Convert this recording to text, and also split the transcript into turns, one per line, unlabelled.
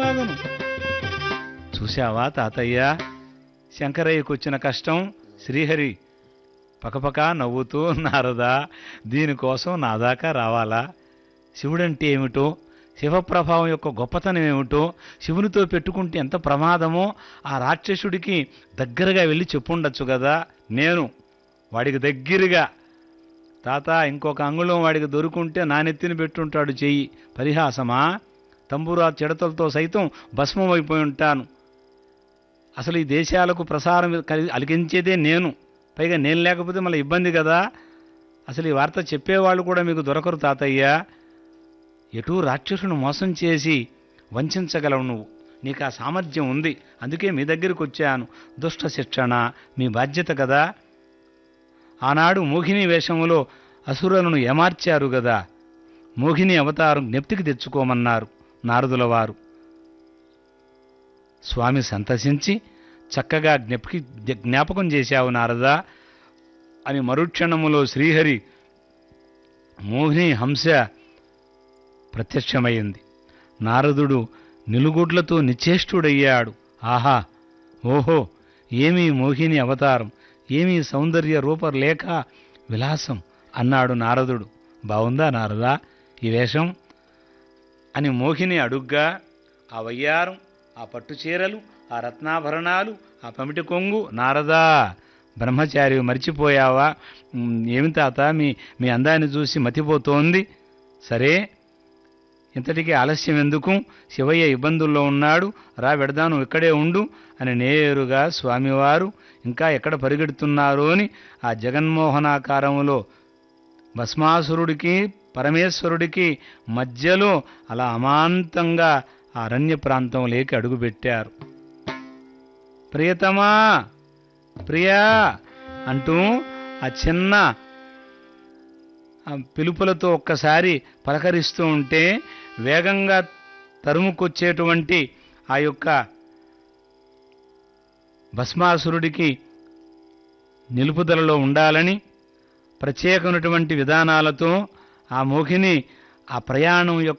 కాదను చూశావా తాతయ్య శంకరయ్యకు వచ్చిన కష్టం శ్రీహరి పకపక నవ్వుతూ నారదా దీనికోసం నా దాకా రావాలా శివుడంటే ఏమిటో శివప్రభావం యొక్క గొప్పతనం ఏమిటో శివునితో పెట్టుకుంటే ఎంత ప్రమాదమో ఆ రాక్షసుడికి దగ్గరగా వెళ్ళి చెప్పుండొచ్చు కదా నేను వాడికి దగ్గరగా తాత ఇంకొక అంగుళం వాడికి దొరుకుంటే నా నెత్తిన పెట్టుంటాడు చెయ్యి పరిహాసమా తంబూరా చిడతలతో సైతం భస్మమైపోయి ఉంటాను అసలు ఈ దేశాలకు ప్రసారం కలి- అలిగించేదే నేను పైగా నేను లేకపోతే మళ్ళీ ఇబ్బంది కదా అసలు ఈ వార్త చెప్పేవాళ్ళు కూడా మీకు దొరకరు తాతయ్య ఎటూ రాక్షసును మోసం చేసి వంచగలవు నువ్వు నీకు ఆ సామర్థ్యం ఉంది అందుకే మీ దగ్గరికి వచ్చాను దుష్ట శిక్షణ మీ బాధ్యత కదా ఆనాడు మోహిని వేషములో అసురులను ఏమార్చారు కదా మోహిని అవతారం జ్ఞప్తికి తెచ్చుకోమన్నారు నారదుల వారు స్వామి సంతసించి చక్కగా జ్ఞప్కి జ్ఞాపకం చేశావు నారదా అని మరుక్షణములో శ్రీహరి మోహిని హంస ప్రత్యక్షమైంది నారదుడు నిలుగుడ్లతో నిశ్చేష్టుడయ్యాడు ఆహా ఓహో ఏమీ మోహిని అవతారం ఏమీ సౌందర్య రూపలేఖ విలాసం అన్నాడు నారదుడు బావుందా నారదా ఈ వేషం అని మోహిని అడుగ్గా ఆ వయ్యారం ఆ పట్టు చీరలు ఆ రత్నాభరణాలు ఆ పమిటి కొంగు నారదా బ్రహ్మచారి మర్చిపోయావా ఉమ్, ఏమి తాత మీ మీ అందాన్ని చూసి మతిపోతోంది సరే ఇంతటికి ఆలస్యం ఎందుకు శివయ్య ఇబ్బందుల్లో ఉన్నాడు రా వెడదాను ఇక్కడే ఉండు అని నేరుగా స్వామివారు ఇంకా ఎక్కడ పరిగెడుతున్నారు అని ఆ జగన్మోహనాకారములో భస్మాసురుడికి పరమేశ్వరుడికి మధ్యలో అలా అమాంతంగా ఆ అరణ్య ప్రాంతంలోకి అడుగుపెట్టారు ప్రియతమా ప్రియా అంటూ ఆ చిన్న ఆ పిలుపులతో ఒక్కసారి పలకరిస్తూ ఉంటే వేగంగా తరుముకొచ్చేటువంటి ఆ యొక్క భస్మాసురుడికి నిలుపుదలలో ఉండాలని ప్రత్యేకమైనటువంటి విధానాలతో ఆ మోహిని ఆ ప్రయాణం యొక్క